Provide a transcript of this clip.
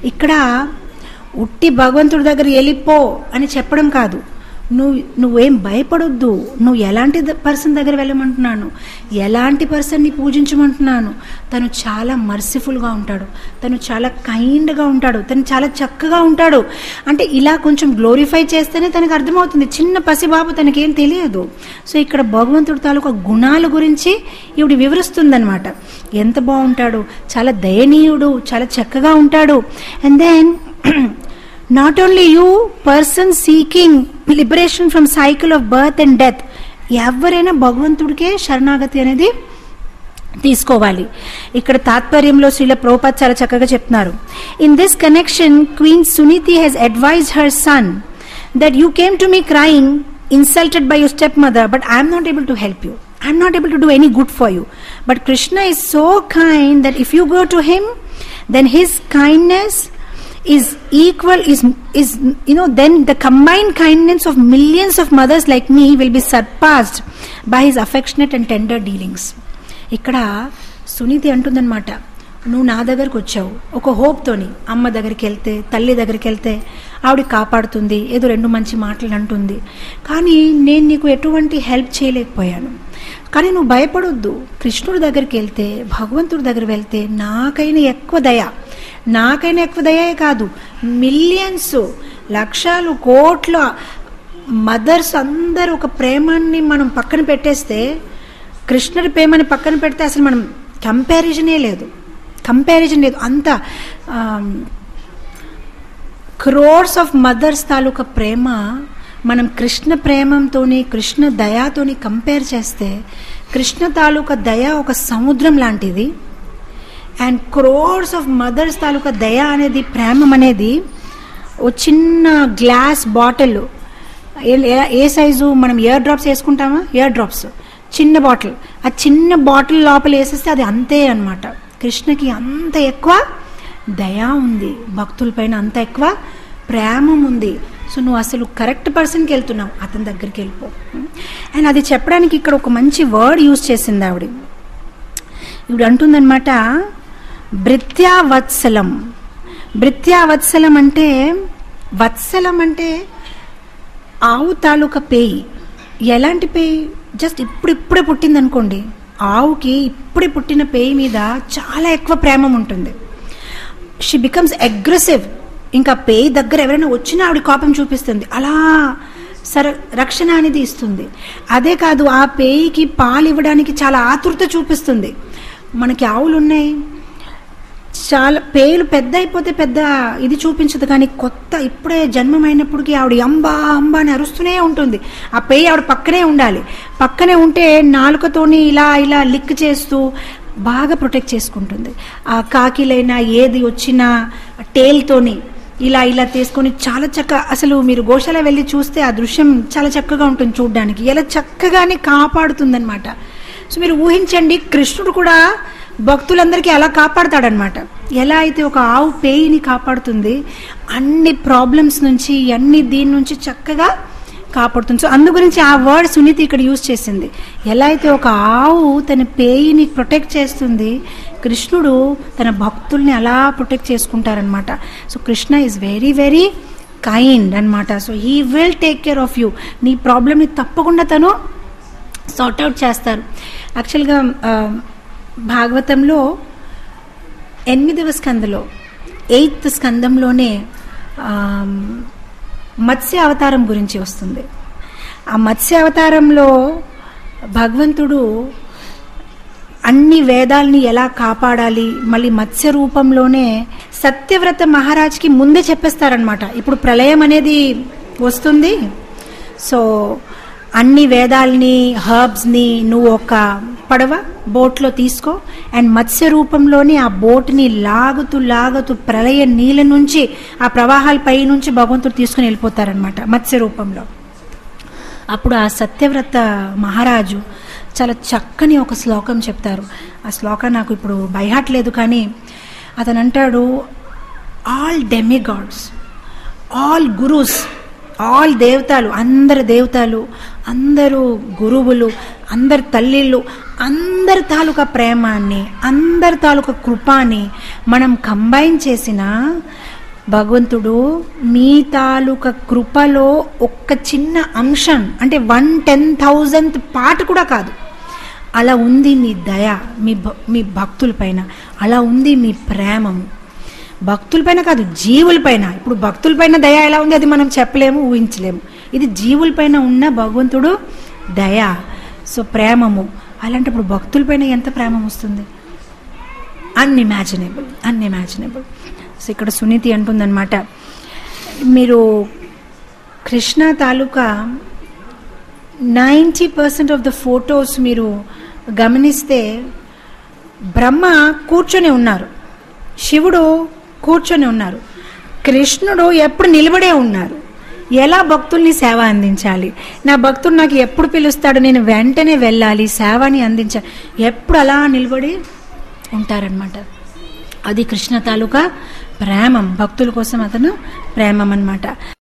ఇక్కడ ఉట్టి భగవంతుడి దగ్గర వెళ్ళిపో అని చెప్పడం కాదు నువ్వు నువ్వేం భయపడొద్దు నువ్వు ఎలాంటి పర్సన్ దగ్గర వెళ్ళమంటున్నాను ఎలాంటి పర్సన్ని పూజించమంటున్నాను తను చాలా మర్సిఫుల్గా ఉంటాడు తను చాలా కైండ్గా ఉంటాడు తను చాలా చక్కగా ఉంటాడు అంటే ఇలా కొంచెం గ్లోరిఫై చేస్తేనే తనకు అర్థమవుతుంది చిన్న పసిబాబు తనకేం తెలియదు సో ఇక్కడ భగవంతుడి తాలూకా గుణాల గురించి ఈవిడ వివరిస్తుందనమాట ఎంత బాగుంటాడు చాలా దయనీయుడు చాలా చక్కగా ఉంటాడు and then not only you person seeking liberation from cycle of birth and death ఎవరైనా భగవంతుడికే శరణాగతి అనేది తీసుకోవాలి ఇక్కడ తాత్పర్యంలో శ్రీల ప్రోపాత్ చాలా చక్కగా చెప్తున్నారు in this connection queen Suniti his advise her son that you came to me crying insulted by your step mother but I'm not able to help you I'm not able to do any good for you but Krishna is so kind that if you go to him then his kindness is equal is is you know then the combined kindness of millions of mothers like me will be surpassed by his affectionate and tender dealings ఇక్కడ సునీతి అంటుందన్నమాట నువ్వు నా దగ్గరకు వచ్చావు ఒక హోప్తోని అమ్మ దగ్గరికి వెళ్తే తల్లి దగ్గరికి వెళ్తే ఆవిడ కాపాడుతుంది ఏదో రెండు మంచి మాటలు అంటుంది కానీ నేను నీకు ఎటువంటి హెల్ప్ చేయలేకపోయాను కానీ నువ్వు భయపడొద్దు కృష్ణుడి దగ్గరికి వెళ్తే భగవంతుడి దగ్గర వెళ్తే నాకైనా ఎక్కువ దయ నాకైనా ఎక్కువ దయే కాదు మిలియన్స్ లక్షలు కోట్ల మదర్స్ అందరూ ఒక ప్రేమాన్ని మనం పక్కన పెట్టేస్తే కృష్ణుడి ప్రేమని పక్కన పెడితే అసలు మనం కంపారిజనే లేదు కంపారిజన్ లేదు అంత క్రోర్స్ ఆఫ్ మదర్స్ తాలూకా ప్రేమ మనం కృష్ణ ప్రేమంతోని కృష్ణ దయాతోని కంపేర్ చేస్తే కృష్ణ తాలూకా దయ ఒక సముద్రం లాంటిది అండ్ క్రోర్స్ ఆఫ్ మదర్స్ తాలూకా దయ అనేది ప్రేమం అనేది ఓ చిన్న గ్లాస్ బాటిల్ ఏ సైజు మనం ఇయర్ డ్రాప్స్ వేసుకుంటామా ఇయర్ డ్రాప్స్ చిన్న బాటిల్ ఆ చిన్న బాటిల్ లోపల వేసేస్తే అది అంతే అనమాట కృష్ణకి అంత ఎక్కువ దయ ఉంది భక్తులపైన అంత ఎక్కువ ప్రేమ ఉంది సో నువ్వు అసలు కరెక్ట్ పర్సన్కి వెళ్తున్నావు అతని దగ్గరికి వెళ్ళిపో అండ్ అది చెప్పడానికి ఇక్కడ ఒక మంచి వర్డ్ యూజ్ చేసింది ఆవిడ ఇప్పుడు అంటుందన్నమాట భృత్యావత్సలం భృత్యావత్సలం అంటే వత్సలం అంటే ఆవు తాలూకా పేయి ఎలాంటి పేయి జస్ట్ ఇప్పుడు ఇప్పుడే పుట్టింది అనుకోండి ఆవుకి ఇప్పుడే పుట్టిన పేయి మీద చాలా ఎక్కువ ప్రేమ ఉంటుంది షీ బికమ్స్ అగ్రెసివ్ ఇంకా పేయి దగ్గర ఎవరైనా వచ్చినా ఆవిడ కోపం చూపిస్తుంది అలా సర రక్షణ అనేది ఇస్తుంది అదే కాదు ఆ పేయికి పాలు ఇవ్వడానికి చాలా ఆతృత చూపిస్తుంది మనకి ఆవులు ఉన్నాయి చాలా పేలు పెద్ద అయిపోతే పెద్ద ఇది చూపించదు కానీ కొత్త ఇప్పుడే జన్మమైనప్పటికీ ఆవిడ అంబా అంబా అని అరుస్తూనే ఉంటుంది ఆ పేయి ఆవిడ పక్కనే ఉండాలి పక్కనే ఉంటే నాలుకతోని ఇలా ఇలా లిక్ చేస్తూ బాగా ప్రొటెక్ట్ చేసుకుంటుంది ఆ కాకిలైనా ఏది వచ్చినా టేల్తోని ఇలా ఇలా తీసుకొని చాలా చక్క అసలు మీరు గోశాల వెళ్ళి చూస్తే ఆ దృశ్యం చాలా చక్కగా ఉంటుంది చూడడానికి ఇలా చక్కగానే కాపాడుతుందన్నమాట సో మీరు ఊహించండి కృష్ణుడు కూడా భక్తులందరికీ అలా కాపాడతాడనమాట ఎలా అయితే ఒక ఆవు పేయిని కాపాడుతుంది అన్ని ప్రాబ్లమ్స్ నుంచి అన్ని దీని నుంచి చక్కగా కాపాడుతుంది సో అందు గురించి ఆ వర్డ్ సునీతి ఇక్కడ యూజ్ చేసింది ఎలా అయితే ఒక ఆవు తన పేయిని ప్రొటెక్ట్ చేస్తుంది కృష్ణుడు తన భక్తుల్ని అలా ప్రొటెక్ట్ చేసుకుంటారనమాట so Krishna is very very kind అనమాట so he will take care of you నీ ప్రాబ్లమ్ని తప్పకుండా తను సార్ట్అవుట్ చేస్తారు యాక్చువల్గా భాగవతంలో ఎనిమిదవ స్కందలో ఎయిత్ స్కందంలోనే మత్స్య అవతారం గురించి వస్తుంది ఆ మత్స్య అవతారంలో భగవంతుడు అన్ని వేదాల్ని ఎలా కాపాడాలి మళ్ళీ మత్స్య రూపంలోనే సత్యవ్రత మహారాజ్కి ముందే చెప్పేస్తారనమాట ఇప్పుడు ప్రళయం అనేది వస్తుంది సో అన్ని వేదాల్ని హర్బ్స్ని నువ్వు ఒక పడవ బోట్లో తీసుకో అండ్ మత్స్య రూపంలోని ఆ బోట్ని లాగుతూ లాగుతూ ప్రళయ నీళ్ళ నుంచి ఆ ప్రవాహాల పై నుంచి భగవంతుడు తీసుకుని వెళ్ళిపోతారనమాట మత్స్య రూపంలో అప్పుడు ఆ సత్యవ్రత మహారాజు చాలా చక్కని ఒక శ్లోకం చెప్తారు ఆ శ్లోకం నాకు ఇప్పుడు బైహాట్ లేదు కానీ అతను అంటాడు all demigods all gurus all దేవతలు అందరు దేవతలు అందరూ గురువులు అందరి తల్లిళ్ళు అందరి తాలూకా ప్రేమాన్ని అందరి తాలూకా కృపాని మనం కంబైన్ చేసిన భగవంతుడు మీ తాలూకా కృపలో ఒక్క చిన్న అంశం అంటే వన్ టెన్ థౌజండ్ పార్ట్ కూడా కాదు అలా ఉంది మీ దయ మీ భ- మీ భక్తులపైన అలా ఉంది మీ ప్రేమము భక్తులపైన కాదు జీవులపైన ఇప్పుడు భక్తులపైన దయ ఎలా ఉంది అది మనం చెప్పలేము ఊహించలేము ఇది జీవులపైన ఉన్న భగవంతుడు దయ సో ప్రేమము అలాంటప్పుడు భక్తులపైన ఎంత ప్రేమ వస్తుంది అన్ఇమాజినబుల్ అన్ఇమాజినబుల్ సో ఇక్కడ సునీతి అంటుందన్నమాట మీరు కృష్ణ తాలూకా ninety percent of the photos మీరు గమనిస్తే బ్రహ్మ కూర్చొని ఉన్నారు శివుడు కూర్చొని ఉన్నారు కృష్ణుడు ఎప్పుడు నిలబడే ఉన్నారు ఎలా భక్తుల్ని సేవ అందించాలి నా భక్తుడు నాకు ఎప్పుడు పిలుస్తాడు నేను వెంటనే వెళ్ళాలి సేవని అందించాలి ఎప్పుడు అలా నిలబడి ఉంటారనమాట అది కృష్ణ తాలూకా ప్రేమం భక్తుల కోసం అతను ప్రేమం అన్నమాట